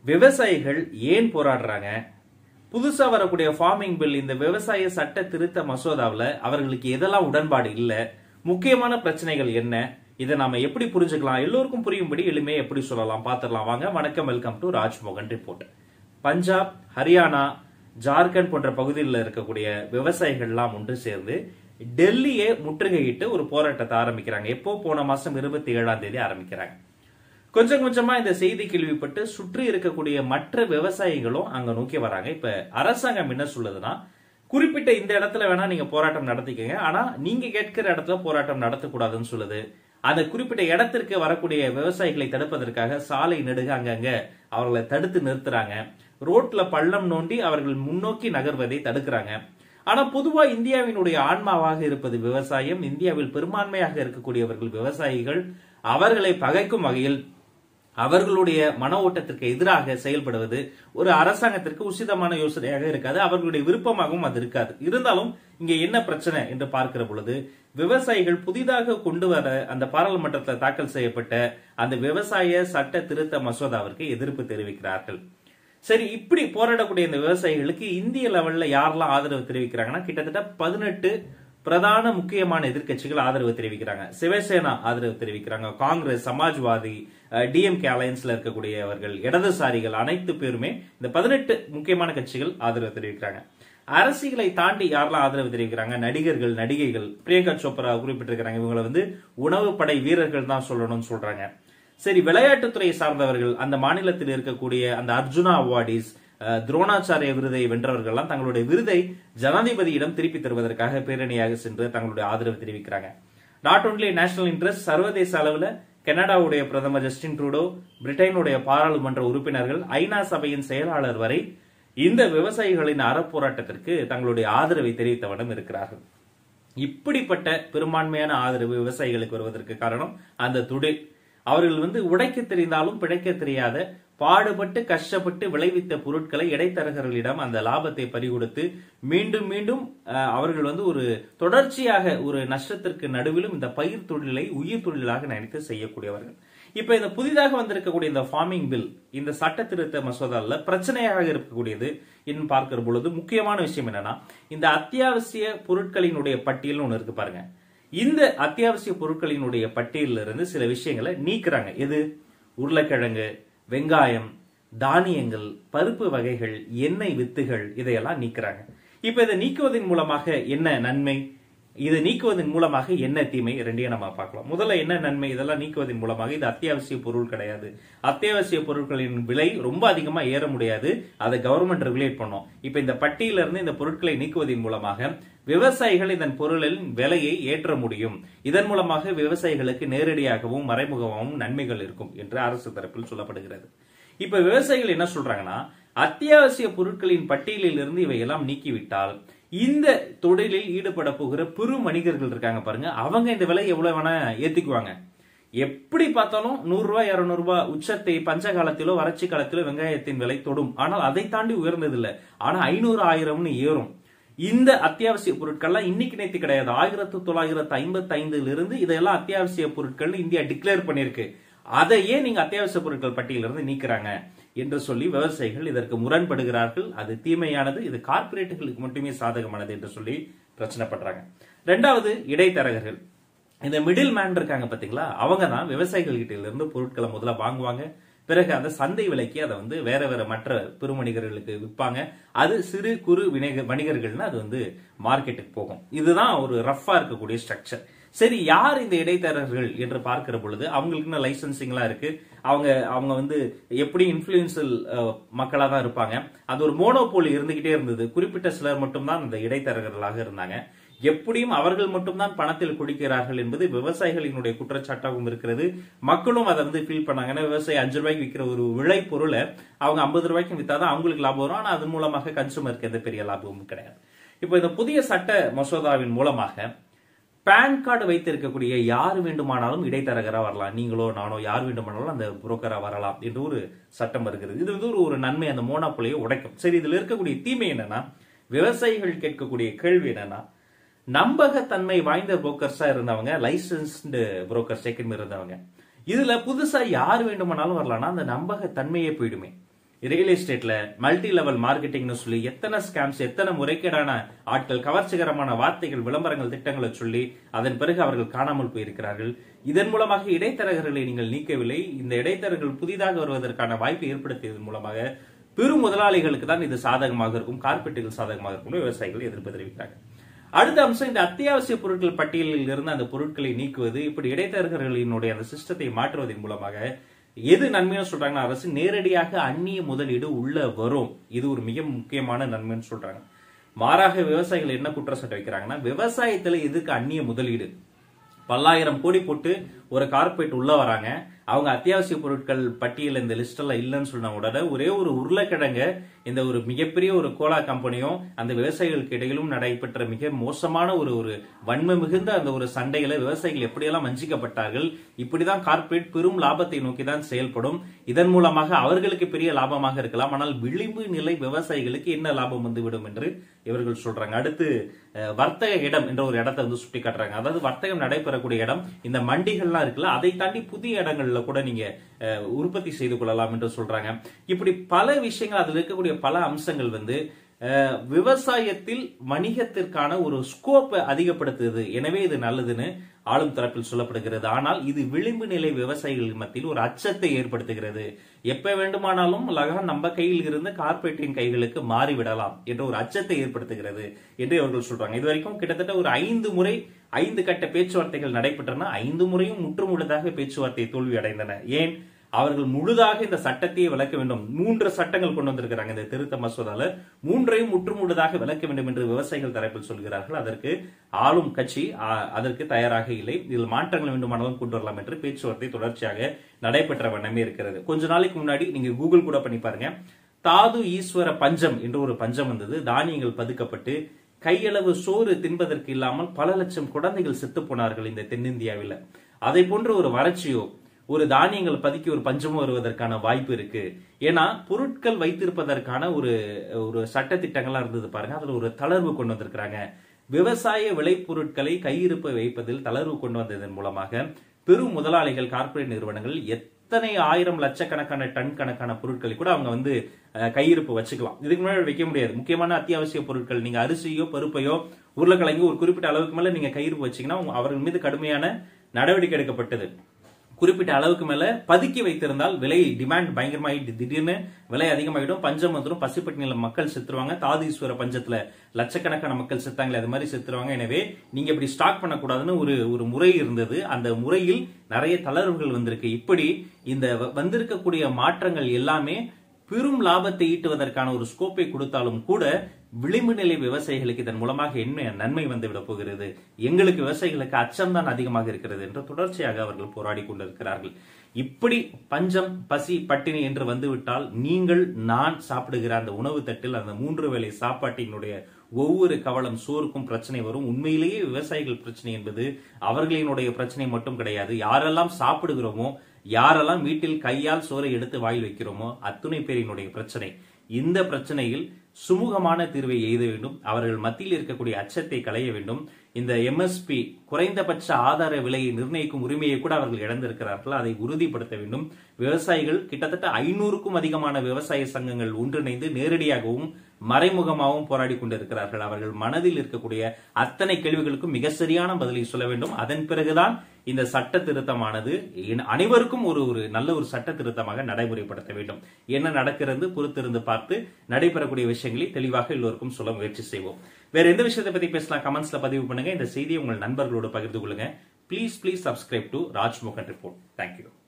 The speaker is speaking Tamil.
விவசாயிகள் ஏன் போராடுறாங்க புதுசா வரக்கூடிய ஃபார்மிங் பில் இந்த விவசாய சட்ட திருத்த மசோதாவில் அவர்களுக்கு எதெல்லாம் உடன்பாடு இல்ல முக்கியமான பிரச்சனைகள் என்ன இதை நாம எப்படி புரிஞ்சுக்கலாம் எல்லோருக்கும் புரியும்படி எளிமையா எப்படி சொல்லலாம் பார்த்துடலாம் வாங்க வணக்கம் welcome to Rajmohan report Punjab Haryana Jharkhand போன்ற பகுதிகளில் இருக்கக்கூடிய விவசாயிகள்லாம் ஒன்று சேர்ந்து டெல்லியை முற்றுகையிட்டு ஒரு போராட்டத்தை ஆரம்பிக்கிறாங்க எப்போ போன மாசம் இருபத்தி ஏழாம் தேதி ஆரம்பிக்கிறாங்க கொஞ்சம் கொஞ்சமா இந்த செய்தி கேள்விப்பட்டு சுற்றி இருக்கக்கூடிய மற்ற விவசாயிகளும் அங்க நோக்கி வராங்க இப்ப அரசாங்கம் என்ன சொல்லுதுன்னா குறிப்பிட்ட இந்த இடத்துல வேணா நீங்க போராட்டம் நடத்திக்கங்க ஆனா நீங்க கேட்கிற இடத்துல போராட்டம் நடத்தக்கூடாதுன்னு சொல்லுது அந்த குறிப்பிட்ட இடத்திற்கு வரக்கூடிய விவசாயிகளை தடுப்பதற்காக சாலை நெடுக அங்கங்க அவர்களை தடுத்து நிறுத்துறாங்க ரோட்ல பள்ளம் நோண்டி அவர்கள் முன்னோக்கி நகர்வதை தடுக்கிறாங்க ஆனா பொதுவா இந்தியாவினுடைய ஆன்மாவாக இருப்பது விவசாயம் இந்தியாவில் பெரும்பான்மையாக இருக்கக்கூடியவர்கள் விவசாயிகள் அவர்களை பகைக்கும் வகையில் அவர்களுடைய மன ஓட்டத்திற்கு எதிராக செயல்படுவது ஒரு அரசாங்கத்திற்கு உசிதமான யோசனையாக இருக்காது அவர்களுடைய விருப்பமாகவும் அது இருக்காது இருந்தாலும் இங்க என்ன பிரச்சனை என்று பார்க்கிற பொழுது விவசாயிகள் புதிதாக கொண்டு வர அந்த பாராளுமன்றத்தில் தாக்கல் செய்யப்பட்ட அந்த விவசாய சட்ட திருத்த மசோதாவிற்கு எதிர்ப்பு தெரிவிக்கிறார்கள் சரி இப்படி போராடக்கூடிய இந்த விவசாயிகளுக்கு இந்திய லெவல்ல யாரெல்லாம் ஆதரவு தெரிவிக்கிறாங்கன்னா கிட்டத்தட்ட பதினெட்டு பிரதான முக்கியமான எதிர்க்கட்சிகள் ஆதரவு தெரிவிக்கிறாங்க சிவசேனா ஆதரவு தெரிவிக்கிறாங்க காங்கிரஸ் சமாஜ்வாதி டிஎம்கே அலையன்ஸ்ல இருக்கக்கூடியவர்கள் இடதுசாரிகள் அனைத்து பேருமே இந்த பதினெட்டு முக்கியமான கட்சிகள் ஆதரவு தெரிவிக்கிறாங்க அரசியலை தாண்டி யாரெல்லாம் ஆதரவு தெரிவிக்கிறாங்க நடிகர்கள் நடிகைகள் பிரியங்கா சோப்ரா குறிப்பிட்டிருக்கிறாங்க இவங்களை வந்து உணவு படை வீரர்கள் தான் சொல்லணும்னு சொல்றாங்க சரி விளையாட்டுத்துறை சார்ந்தவர்கள் அந்த மாநிலத்தில் இருக்கக்கூடிய அந்த அர்ஜுனா அவார்டிஸ் துரோணாச்சாரிய விருதை வென்றவர்கள்லாம் தங்களுடைய விருதை ஜனாதிபதியிடம் திருப்பி தருவதற்காக பேரணியாக சென்று தங்களுடைய ஆதரவு தெரிவிக்கிறாங்க நாட் ஒன்லி நேஷனல் இன்ட்ரெஸ்ட் சர்வதேச அளவில் கனடாவுடைய பிரதமர் ஜஸ்டின் ட்ரூடோ பிரிட்டனுடைய பாராளுமன்ற உறுப்பினர்கள் ஐநா சபையின் செயலாளர் வரை இந்த விவசாயிகளின் அறப்போராட்டத்திற்கு தங்களுடைய ஆதரவை தெரிவித்த வண்ணம் இருக்கிறார்கள் இப்படிப்பட்ட பெரும்பான்மையான ஆதரவு விவசாயிகளுக்கு வருவதற்கு காரணம் அந்த துடில் அவர்கள் வந்து உடைக்க தெரிந்தாலும் பிழைக்க தெரியாத பாடுபட்டு கஷ்டப்பட்டு விளைவித்த பொருட்களை இடைத்தரகர்களிடம் அந்த லாபத்தை பறிகொடுத்து மீண்டும் மீண்டும் அவர்கள் வந்து ஒரு தொடர்ச்சியாக ஒரு நஷ்டத்திற்கு நடுவிலும் இந்த பயிர் தொழிலை உயிர் தொழிலாக நினைத்து செய்யக்கூடியவர்கள் இப்ப இந்த புதிதாக வந்திருக்கக்கூடிய இந்த ஃபார்மிங் பில் இந்த சட்ட திருத்த மசோதால பிரச்சனையாக இருக்கக்கூடியது என்று பார்க்கிற பொழுது முக்கியமான விஷயம் என்னன்னா இந்த அத்தியாவசிய பொருட்களினுடைய பட்டியல் ஒன்று இருக்கு பாருங்க இந்த அத்தியாவசிய பொருட்களினுடைய பட்டியலில் இருந்து சில விஷயங்களை நீக்கிறாங்க எது உருளைக்கிழங்கு வெங்காயம் தானியங்கள் பருப்பு வகைகள் எண்ணெய் வித்துகள் இதையெல்லாம் நீக்கிறாங்க இப்ப இதை நீக்குவதன் மூலமாக என்ன நன்மை இதை நீக்குவதன் மூலமாக என்ன தீமை ரெண்டையும் நம்ம பார்க்கலாம் முதல்ல என்ன நன்மை இதெல்லாம் நீக்குவதன் மூலமாக இது அத்தியாவசிய பொருள் கிடையாது அத்தியாவசிய பொருட்களின் விலை ரொம்ப அதிகமா ஏற முடியாது அதை கவர்மெண்ட் ரெகுலேட் பண்ணும் இப்ப இந்த பட்டியல இருந்து இந்த பொருட்களை நீக்குவதன் மூலமாக விவசாயிகள் இதன் பொருளின் விலையை ஏற்ற முடியும் இதன் மூலமாக விவசாயிகளுக்கு நேரடியாகவும் மறைமுகமாகவும் நன்மைகள் இருக்கும் என்று அரசு தரப்பில் சொல்லப்படுகிறது இப்ப விவசாயிகள் என்ன சொல்றாங்கன்னா அத்தியாவசிய பொருட்களின் பட்டியலில் இருந்து இவையெல்லாம் நீக்கிவிட்டால் இந்த தொழிலில் ஈடுபட போகிற பெரு வணிகர்கள் இருக்காங்க பாருங்க அவங்க இந்த விலை எவ்வளவு வேணா ஏத்திக்குவாங்க எப்படி பார்த்தாலும் நூறு ரூபாய் இருநூறு ரூபாய் உச்சத்தை பஞ்ச காலத்திலோ வறட்சி காலத்திலோ வெங்காயத்தின் விலை தொடும் ஆனால் அதை தாண்டி உயர்ந்தது இல்லை ஆனா ஐநூறு ஆயிரம்னு ஏறும் இந்த அத்தியாவசிய பொருட்கள்லாம் இன்னைக்கு நேத்து கிடையாது ஆயிரத்தி தொள்ளாயிரத்தி ஐம்பத்தி ஐந்துல இருந்து இதெல்லாம் அத்தியாவசிய பொருட்கள் இந்தியா டிக்ளேர் பண்ணிருக்கு அதை ஏன் நீங்க அத்தியாவசிய பொருட்கள் பட்டியலிருந்து நீக்கிறாங்க என்று சொல்லி விவசாயிகள் இதற்கு முரண்படுகிறார்கள் அது தீமையானது இது கார்பரேட்டுகளுக்கு மட்டுமே சாதகமானது என்று சொல்லி பிரச்சனை பண்றாங்க ரெண்டாவது இடைத்தரகர்கள் இந்த மிடில் மேன் இருக்காங்க பாத்தீங்களா அவங்க தான் விவசாயிகள் கிட்ட இருந்து பொருட்களை முதல்ல வாங்குவாங்க பிறகு அந்த சந்தை விலைக்கு அதை வந்து வேற வேற மற்ற பெருமணிகர்களுக்கு விற்பாங்க அது சிறு குறு வினைக வணிகர்கள்னா அது வந்து மார்க்கெட்டுக்கு போகும் இதுதான் ஒரு ரஃபா இருக்கக்கூடிய ஸ்ட்ரக்சர் சரி யார் இந்த இடைத்தரகர்கள் என்று பார்க்கிற பொழுது அவங்களுக்கு லைசன்சிங்லாம் இருக்கு அவங்க அவங்க வந்து எப்படி இன்ஃபுளுன்சியல் மக்களா தான் இருப்பாங்க அது ஒரு மோனோபோலி இருந்துகிட்டே இருந்தது குறிப்பிட்ட சிலர் மட்டும்தான் இந்த இடைத்தரகர்களாக இருந்தாங்க எப்படியும் அவர்கள் மட்டும்தான் பணத்தில் குடிக்கிறார்கள் என்பது விவசாயிகளினுடைய குற்றச்சாட்டாகவும் இருக்கிறது மக்களும் அதை வந்து ஃபீல் பண்ணாங்க ஏன்னா விவசாயி அஞ்சு ரூபாய்க்கு விற்கிற ஒரு விளை பொருளை அவங்க ஐம்பது ரூபாய்க்கு வித்தாதான் அவங்களுக்கு லாபம் வரும் ஆனா அதன் மூலமாக கன்சூமருக்கு எந்த பெரிய லாபமும் கிடையாது இப்போ இந்த புதிய சட்ட மசோதாவின் மூலமாக பேன் கார்டு வைத்திருக்கக்கூடிய யார் வேண்டுமானாலும் இடைத்தரகரா வரலாம் நீங்களோ நானோ யார் வேண்டுமானாலும் அந்த புரோக்கரா வரலாம் என்று ஒரு சட்டம் வருகிறது இது வந்து ஒரு- ஒரு நன்மை அந்த மோனாப்புலையை உடைக்கும் சரி இதுல இருக்கக்கூடிய தீமை என்னன்னா விவசாயிகள் கேட்கக்கூடிய கேள்வி என்னன்னா நம்பகத்தன்மை வாய்ந்த புரோக்கர்ஸா இருந்தவங்க லைசன்ஸ்டு புரோக்கர் செகண்ட் இருந்தவங்க இதுல புதுசா யார் வேண்டுமானாலும் வரலாம்னா அந்த நம்பகத்தன்மையே போயிடுமே ரியல் எஸ்டேட்ல மல்டி லெவல் மார்க்கெட்டிங்னு சொல்லி எத்தனை ஸ்கேம்ஸ் எத்தனை முறைகேடான ஆட்கள் கவர்ச்சிகரமான வார்த்தைகள் விளம்பரங்கள் திட்டங்களை சொல்லி அதன் பிறகு அவர்கள் காணாமல் போயிருக்கிறார்கள் இதன் மூலமாக இடைத்தரகர்களை நீங்கள் நீக்கவில்லை இந்த இடைத்தரகர்கள் புதிதாக வருவதற்கான வாய்ப்பை ஏற்படுத்தியதன் மூலமாக பெரும் முதலாளிகளுக்கு தான் இது சாதகமாக இருக்கும் கார்பெட்டுகள் சாதகமாக இருக்கும் விவசாயிகள் எதிர்ப்பு தெரிவிக்கிறாங்க அடுத்த அம்சம் இந்த அத்தியாவசிய பொருட்கள் பட்டியலில் இருந்து அந்த பொருட்களை நீக்குவது இப்படி இடைத்தரகர்களினுடைய அந்த சிஸ்டத்தை மாற்றுவதன் மூலமாக எது நன்மைன்னு சொல்றாங்கன்னா அரசு நேரடியாக அந்நிய முதலீடு உள்ள வரும் இது ஒரு மிக முக்கியமான நன்மைன்னு சொல்றாங்க மாறாக விவசாயிகள் என்ன குற்றச்சாட்டு வைக்கிறாங்கன்னா விவசாயத்துல எதுக்கு அந்நிய முதலீடு பல்லாயிரம் கோடி போட்டு ஒரு கார்பரேட் உள்ள வராங்க அவங்க அத்தியாவசிய பொருட்கள் பட்டியல் இந்த லிஸ்ட் எல்லாம் இல்லைன்னு சொன்ன உடனே ஒரே ஒரு உருளைக்கிழங்க இந்த ஒரு மிகப்பெரிய ஒரு கோலா கம்பெனியும் அந்த விவசாயிகளுக்கு இடையிலும் நடைபெற்ற மிக மோசமான ஒரு ஒரு வன்மை மிகுந்த அந்த ஒரு சண்டைகளை விவசாயிகள் எப்படியெல்லாம் வஞ்சிக்கப்பட்டார்கள் இப்படிதான் கார்பரேட் பெரும் லாபத்தை நோக்கி தான் செயல்படும் இதன் மூலமாக அவர்களுக்கு பெரிய லாபமாக இருக்கலாம் ஆனால் விளிம்பு நிலை விவசாயிகளுக்கு என்ன லாபம் வந்துவிடும் என்று இவர்கள் சொல்றாங்க அடுத்து அஹ், வர்த்தக இடம் என்ற ஒரு இடத்தை வந்து சுட்டி காட்டுறாங்க அதாவது வர்த்தகம் நடைபெறக்கூடிய இடம் இந்த மண்டிகள்லாம் இருக்குல்ல அதை தாண்டி புதிய இடங்கள்ல கூட நீங்க அஹ், உற்பத்தி செய்து கொள்ளலாம் என்று சொல்றாங்க இப்படி பல விஷயங்கள் அதில் இருக்கக்கூடிய பல அம்சங்கள் வந்து அஹ், விவசாயத்தில் வணிகத்திற்கான ஒரு ஸ்கோப்பை அதிகப்படுத்துது எனவே இது நல்லதுன்னு ஆளும் தரப்பில் சொல்லப்படுகிறது ஆனால் இது விளிம்பு நிலை விவசாயிகள் மத்தியில் ஒரு அச்சத்தை ஏற்படுத்துகிறது எப்ப வேண்டுமானாலும் லகான் நம்ம கையில் இருந்து கார்பரேட்டின் கைகளுக்கு மாறிவிடலாம் என்ற ஒரு அச்சத்தை ஏற்படுத்துகிறது என்று அவர்கள் சொல்றாங்க இது வரைக்கும் கிட்டத்தட்ட ஒரு ஐந்து முறை ஐந்து கட்ட பேச்சுவார்த்தைகள் நடைபெற்றன ஐந்து முறையும் முற்றுமுழுதாக பேச்சுவார்த்தை தோல்வி அடைந்தன ஏன் அவர்கள் முழுதாக இந்த சட்டத்தையே விளக்க வேண்டும் மூன்று சட்டங்கள் கொண்டு வந்திருக்கிறாங்க இந்த திருத்த மசோதால மூன்றையும் முற்றுமுழுதாக விளக்க வேண்டும் என்று விவசாயிகள் தரப்பில் சொல்கிறார்கள் அதற்கு ஆளும் கட்சி ஆ, அதற்கு தயாராக இல்லை இதில் மாற்றங்கள் வேண்டுமானாலும் கொண்டு வரலாம் என்று பேச்சுவார்த்தை தொடர்ச்சியாக நடைபெற்ற வண்ணமே இருக்கிறது கொஞ்ச நாளைக்கு முன்னாடி நீங்க கூகுள் கூட பண்ணி பாருங்க தாது ஈஸ்வர பஞ்சம் என்று ஒரு பஞ்சம் வந்தது தானியங்கள் பதுக்கப்பட்டு கையளவு சோறு தின்பதற்கு இல்லாமல் பல லட்சம் குழந்தைகள் செத்து போனார்கள் இந்த தென்னிந்தியாவில் அதை போன்ற ஒரு வறட்சியோ ஒரு தானியங்கள் பதுக்கி ஒரு பஞ்சமும் வருவதற்கான வாய்ப்பு இருக்கு ஏன்னா பொருட்கள் வைத்திருப்பதற்கான ஒரு ஒரு சட்ட திட்டங்கள்லாம் இருந்தது பாருங்க அதுல ஒரு தளர்வு கொண்டு வந்திருக்கிறாங்க விவசாய விளைபொருட்களை கையிருப்பு வைப்பதில் தளர்வு கொண்டு வந்ததன் மூலமாக பெரும் முதலாளிகள் கார்ப்பரேட் நிறுவனங்கள் எத்தனை ஆயிரம் லட்சக்கணக்கான டன் கணக்கான பொருட்களை கூட அவங்க வந்து அஹ், கையிருப்பு வச்சுக்கலாம் இதுக்கு முன்னாடி வைக்க முடியாது முக்கியமான அத்தியாவசிய பொருட்கள் நீங்க அரிசியோ பருப்பையோ உருளைக்கிழங்கு ஒரு குறிப்பிட்ட அளவுக்கு மேல நீங்க கையிருப்பு வச்சீங்கன்னா உங்க- அவர்கள் மீது கடுமையான நடவடிக்கை எடுக்கப்பட்டது குறிப்பிட்ட அளவுக்கு மேல பதுக்கி வைத்திருந்தால் விலை டிமாண்ட் பயங்கரமாயிட்டு திடீர்னு விலை அதிகமாயிடும் பஞ்சம் வந்துடும் பசிப்பட்டினில மக்கள் செத்துருவாங்க தாதீஸ்வர பஞ்சத்துல லட்சக்கணக்கான மக்கள் செத்தாங்களே அது மாதிரி செத்துருவாங்க எனவே நீங்க இப்படி ஸ்டாக் பண்ணக்கூடாதுன்னு ஒரு ஒரு முறை இருந்தது அந்த முறையில் நிறைய தளர்வுகள் வந்திருக்கு இப்படி இந்த வ- வந்திருக்கக்கூடிய மாற்றங்கள் எல்லாமே பெரும் லாபத்தை ஈட்டுவதற்கான ஒரு ஸ்கோப்பை கொடுத்தாலும் கூட விளிம்பு நிலை விவசாயிகளுக்கு இதன் மூலமாக என்ன நன்மை வந்துவிடப் போகிறது எங்களுக்கு விவசாயிகளுக்கு அச்சம்தான் அதிகமாக இருக்கிறது என்று தொடர்ச்சியாக அவர்கள் போராடி கொண்டிருக்கிறார்கள் இப்படி பஞ்சம் பசி பட்டினி என்று வந்துவிட்டால் நீங்கள் நான் சாப்பிடுகிற அந்த உணவு தட்டில் அந்த மூன்று வேளை சாப்பாட்டினுடைய ஒவ்வொரு கவலம் சோறுக்கும் பிரச்சனை வரும் உண்மையிலேயே விவசாயிகள் பிரச்சனை என்பது அவர்களினுடைய பிரச்சனை மட்டும் கிடையாது யாரெல்லாம் சாப்பிடுகிறோமோ யாரெல்லாம் வீட்டில் கையால் சோறை எடுத்து வாயில் வைக்கிறோமோ அத்துணை பேரினுடைய பிரச்சனை இந்த பிரச்சனையில் சுமூகமான தீர்வை எய்த வேண்டும் அவர்கள் மத்தியில் இருக்கக்கூடிய அச்சத்தை களைய வேண்டும் இந்த எம்எஸ்பி குறைந்தபட்ச ஆதார விலையை நிர்ணயிக்கும் உரிமையை கூட அவர்கள் இழந்திருக்கிறார்கள் அதை உறுதிப்படுத்த வேண்டும் விவசாயிகள் கிட்டத்தட்ட ஐநூறுக்கும் அதிகமான விவசாய சங்கங்கள் ஒன்றிணைந்து நேரடியாகவும் மறைமுகமாகவும் போராடி கொண்டிருக்கிறார்கள் அவர்கள் மனதில் இருக்கக்கூடிய அத்தனை கேள்விகளுக்கும் மிக சரியான பதிலை சொல்ல வேண்டும் அதன் பிறகுதான் இந்த சட்ட திருத்தமானது இன- அனைவருக்கும் ஒரு ஒரு நல்ல ஒரு சட்ட திருத்தமாக நடைமுறைப்படுத்த வேண்டும் என்ன நடக்கிறது பொறுத்திருந்து பார்த்து நடைபெறக்கூடிய விஷயங்களை தெளிவாக எல்லோருக்கும் சொல்ல முயற்சி செய்வோம் வேற எந்த விஷயத்தை பத்தி பேசலாம் கமெண்ட்ஸ்ல பதிவு பண்ணுங்க இந்த செய்தியை உங்கள் நண்பர்களோடு பகிர்ந்து கொள்ளுங்க please please subscribe to Rajmohan report thank you